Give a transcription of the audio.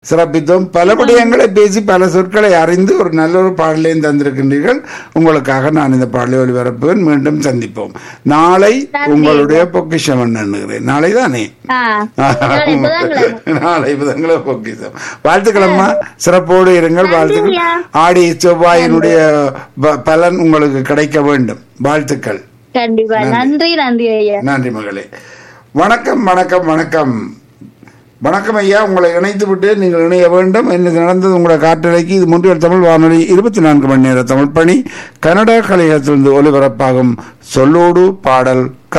சிறப்பித்தோம் பல விடயங்களை பேசி பல சொற்களை அறிந்து ஒரு நல்ல ஒரு பாடலையும் தந்திருக்கின்றீர்கள் உங்களுக்காக நான் இந்த பாடலை ஒளிபரப்புவேன் மீண்டும் சந்திப்போம் நாளை உங்களுடைய பொக்கிஷம் எண்ணுகிறேன் நாளை தானே ஆ. நாளை புதன்கிழமை. நாளை புதன்கிழமை பொக்கிஷம் வாழ்த்துக்களம்மா சிறப்போடு இருங்கள் வாழ்த்துக்கள் நன்றியா. ஆடி செவ்வாயினுடைய ப- பலன் உங்களுக்கு கிடைக்க வேண்டும் வாழ்த்துக்கள் கண்டிப்பா நன்றி நன்றி ஐயா நன்றி மகளே வணக்கம் வணக்கம் வணக்கம் வணக்கம் ஐயா உங்களை இணைத்து விட்டு நீங்கள் இணைய வேண்டும் என்ன நடந்தது உங்களோட காற்றலைக்கு இது முன்றியல் தமிழ் வானொலி இருபத்தி நான்கு மணி நேர தமிழ் பணி கனடா கலையகத்திலிருந்து ஒலிபரப்பாகும் சொல்லோடு பாடல்